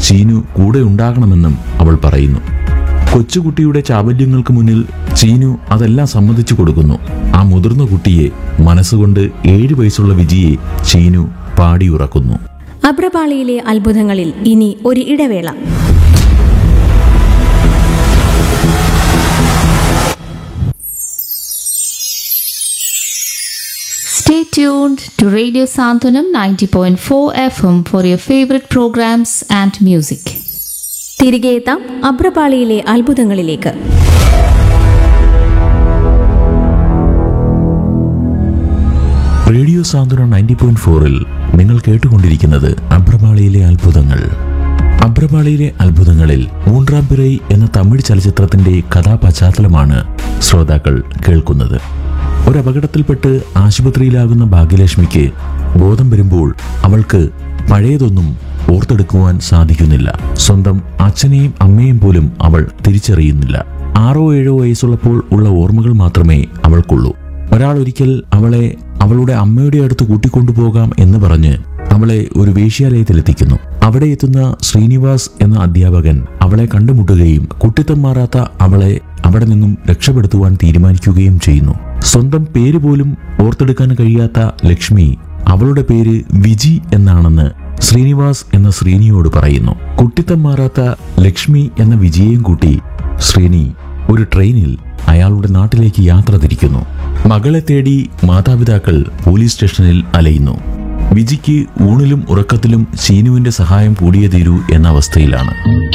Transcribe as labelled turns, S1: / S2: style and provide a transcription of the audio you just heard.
S1: ചീനു കൂടെ ഉണ്ടാകണമെന്നും അവൾ പറയുന്നു കൊച്ചുകുട്ടിയുടെ ചാബല്യങ്ങൾക്ക് മുന്നിൽ ചീനു അതെല്ലാം സമ്മതിച്ചു കൊടുക്കുന്നു ആ മുതിർന്ന കുട്ടിയെ മനസ്സുകൊണ്ട് ഏഴു വയസ്സുള്ള വിജിയെ ചീനു പാടിയുറക്കുന്നു
S2: അബ്രപാളിയിലെ അത്ഭുതങ്ങളിൽ ഇനി ഒരു ഇടവേള
S3: Stay tuned to Radio Santanam 90.4 FM for your favorite programs and music.
S2: തിരികെ എത്താം അബ്രപാളിയിലെ അത്ഭുതങ്ങളിലേക്ക്
S1: റേഡിയോ സാന്ത്വനം നയൻറ്റി പോയിന്റ് ഫോറിൽ നിങ്ങൾ കേട്ടുകൊണ്ടിരിക്കുന്നത് അബ്രപാളിയിലെ അത്ഭുതങ്ങൾ അബ്രപാളിയിലെ അത്ഭുതങ്ങളിൽ മൂന്നാം പിറൈ എന്ന തമിഴ് ചലച്ചിത്രത്തിന്റെ കഥാപശ്ചാത്തലമാണ് ശ്രോതാക്കൾ കേൾക്കുന്നത് ഒരു അപകടത്തിൽപ്പെട്ട് ആശുപത്രിയിലാകുന്ന ഭാഗ്യലക്ഷ്മിക്ക് ബോധം വരുമ്പോൾ അവൾക്ക് പഴയതൊന്നും ഓർത്തെടുക്കുവാൻ സാധിക്കുന്നില്ല സ്വന്തം അച്ഛനെയും അമ്മയും പോലും അവൾ തിരിച്ചറിയുന്നില്ല ആറോ ഏഴോ വയസ്സുള്ളപ്പോൾ ഉള്ള ഓർമ്മകൾ മാത്രമേ അവൾക്കുള്ളൂ ഒരാൾ ഒരിക്കൽ അവളെ അവളുടെ അമ്മയുടെ അടുത്ത് കൂട്ടിക്കൊണ്ടുപോകാം എന്ന് പറഞ്ഞ് അവളെ ഒരു വേശ്യാലയത്തിലെത്തിക്കുന്നു അവിടെ എത്തുന്ന ശ്രീനിവാസ് എന്ന അധ്യാപകൻ അവളെ കണ്ടുമുട്ടുകയും കുട്ടിത്തം മാറാത്ത അവളെ അവിടെ നിന്നും രക്ഷപ്പെടുത്തുവാൻ തീരുമാനിക്കുകയും ചെയ്യുന്നു സ്വന്തം പേര് പോലും ഓർത്തെടുക്കാൻ കഴിയാത്ത ലക്ഷ്മി അവളുടെ പേര് വിജി എന്നാണെന്ന് ശ്രീനിവാസ് എന്ന ശ്രീനിയോട് പറയുന്നു കുട്ടിത്തം മാറാത്ത ലക്ഷ്മി എന്ന വിജയെയും കൂട്ടി ശ്രീനി ഒരു ട്രെയിനിൽ അയാളുടെ നാട്ടിലേക്ക് യാത്ര തിരിക്കുന്നു മകളെ തേടി മാതാപിതാക്കൾ പോലീസ് സ്റ്റേഷനിൽ അലയുന്നു വിജിക്ക് ഊണിലും ഉറക്കത്തിലും ചീനുവിന്റെ സഹായം കൂടിയേ തീരൂ എന്ന അവസ്ഥയിലാണ്